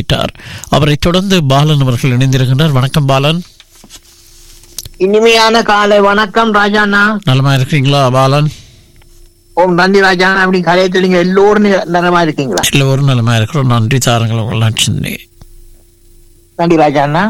குறிப்பிட்டார் அவரைத் தொடர்ந்து பாலன் அவர்கள் இணைந்திருக்கின்றார் வணக்கம் பாலன் இனிமையான காலை வணக்கம் ராஜாண்ணா நலமா இருக்கிறீங்களா பாலன் ஓம் நன்றி ராஜாண்ணா அப்படி கலையத்தில் நீங்க எல்லோரும் நலமா இருக்கீங்களா எல்லோரும் நலமா இருக்கிறோம் நன்றி தாரங்கள் உங்கள் சின்ன நன்றி ராஜாண்ணா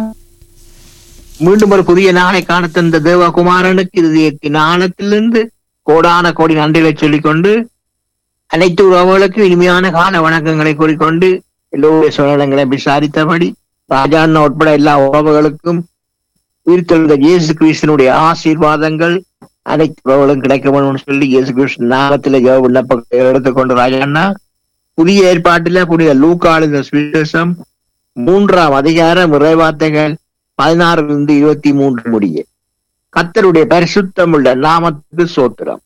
மீண்டும் ஒரு புதிய நாளை காண தந்த தேவகுமாரனுக்கு இதயத்தின் ஆழத்திலிருந்து கோடான கோடி நன்றிகளை சொல்லிக்கொண்டு அனைத்து உறவுகளுக்கும் இனிமையான கால வணக்கங்களை கூறிக்கொண்டு எல்லோருடைய சூழலங்களை விசாரித்தபடி ராஜாண்ணா உட்பட எல்லா உறவுகளுக்கும் உயிர்த்தெழுந்த இயேசு கிறிஸ்தனுடைய ஆசீர்வாதங்கள் அனைத்து உறவுகளும் கிடைக்க வேணும்னு சொல்லி இயேசு கிறிஸ்து நாமத்தில் ஜெப விண்ணப்பங்களை எடுத்துக்கொண்டு ராஜாண்ணா புதிய ஏற்பாட்டில புனித லூக்காளின் சுவிசேஷம் மூன்றாம் அதிகாரம் இறைவார்த்தைகள் பதினாறிலிருந்து இருபத்தி மூன்று முடிய கத்தருடைய பரிசுத்தம் உள்ள நாமத்துக்கு சோத்திரம்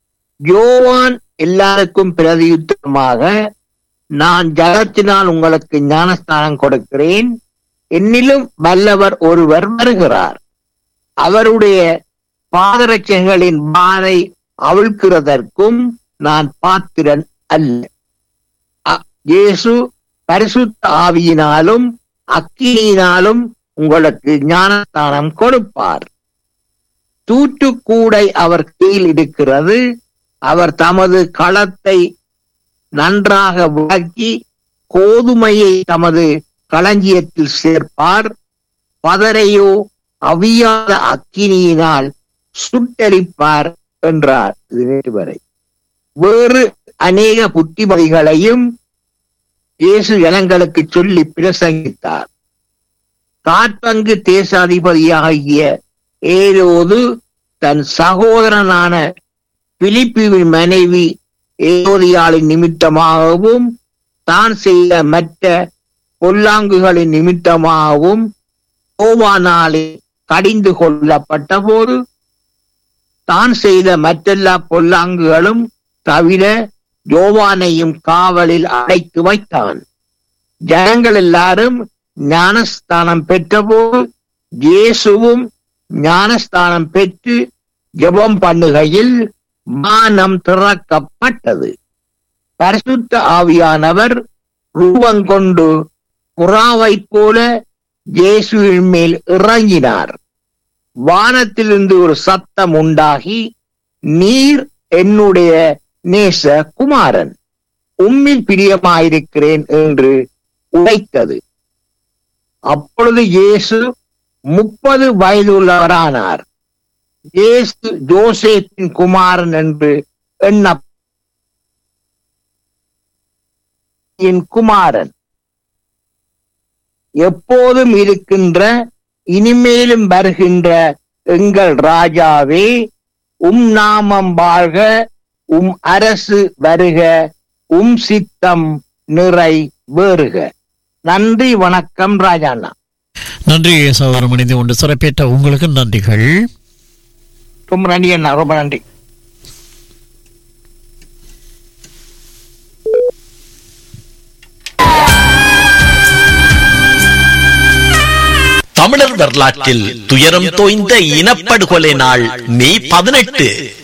யோவான் எல்லாருக்கும் பிரதியுத்தமாக நான் ஜகத்தினால் உங்களுக்கு ஞானஸ்தானம் கொடுக்கிறேன் என்னிலும் வல்லவர் ஒருவர் வருகிறார் அவருடைய பாதரட்சங்களின் மாலை அவிழ்க்கிறதற்கும் நான் பாத்திரன் அல்ல அ- இயேசு பரிசுத்த ஆவியினாலும் அக்கினியினாலும் உங்களுக்கு ஞானஸ்தானம் கொடுப்பார் தூற்றுக்கூடை அவர் கீழ் இருக்கிறது அவர் தமது களத்தை நன்றாக விளக்கி கோதுமையை தமது களஞ்சியத்தில் சேர்ப்பார் பதரையோ அவியாத அக்கினியினால் சுட்டரிப்பார் என்றார் இது நேற்று வரை வேறு அநேக புத்திமதிகளையும் இயேசு ஜனங்களுக்கு சொல்லி பிரசங்கித்தார் காற்பங்கு தேசாதிபதியாகிய ஏரோது தன் சகோதரனான பிலிப்பின் மனைவி ஏரோதியாளின் நிமித்தமாகவும் தான் செய்த மற்ற பொல்லாங்குகளின் நிமித்தமாகவும் கோவானாலே கடிந்து கொள்ளப்பட்ட போது தான் செய்த மற்றெல்லா பொல்லாங்குகளும் தவிர யோவானையும் காவலில் அடைத்து வைத்தான் ஜனங்கள் எல்லாரும் ஞானஸ்தானம் பெற்றபோது இயேசுவும் ஞானஸ்தானம் பெற்று ஜெபம் பண்ணுகையில் மானம் திறக்கப்பட்டது பரிசுத்த ஆவியானவர் ரூபங்கொண்டு புறாவைப் போல இயேசுவின் மேல் இறங்கினார் வானத்திலிருந்து ஒரு சத்தம் உண்டாகி நீர் என்னுடைய நேச குமாரன் உம்மில் பிரியமாயிருக்கிறேன் என்று உரைத்தது அப்பொழுது இயேசு முப்பது வயதுள்ளவரானார் இயேசு ஜோசேப்பின் குமாரன் என்று எண்ண என் குமாரன் எப்போதும் இருக்கின்ற இனிமேலும் வருகின்ற எங்கள் ராஜாவே உம் நாமம் வாழ்க உம் அரசு வருக உம் சித்தம் நிறை வேறுக நன்றி வணக்கம் ராஜாண்ணா நன்றி சகோதரம் இணைந்து கொண்டு சிறப்பேற்ற உங்களுக்கு நன்றிகள் ரொம்ப நன்றி அண்ணா ரொம்ப நன்றி தமிழர் வரலாற்றில் துயரம் தோய்ந்த இனப்படுகொலை நாள் மே பதினெட்டு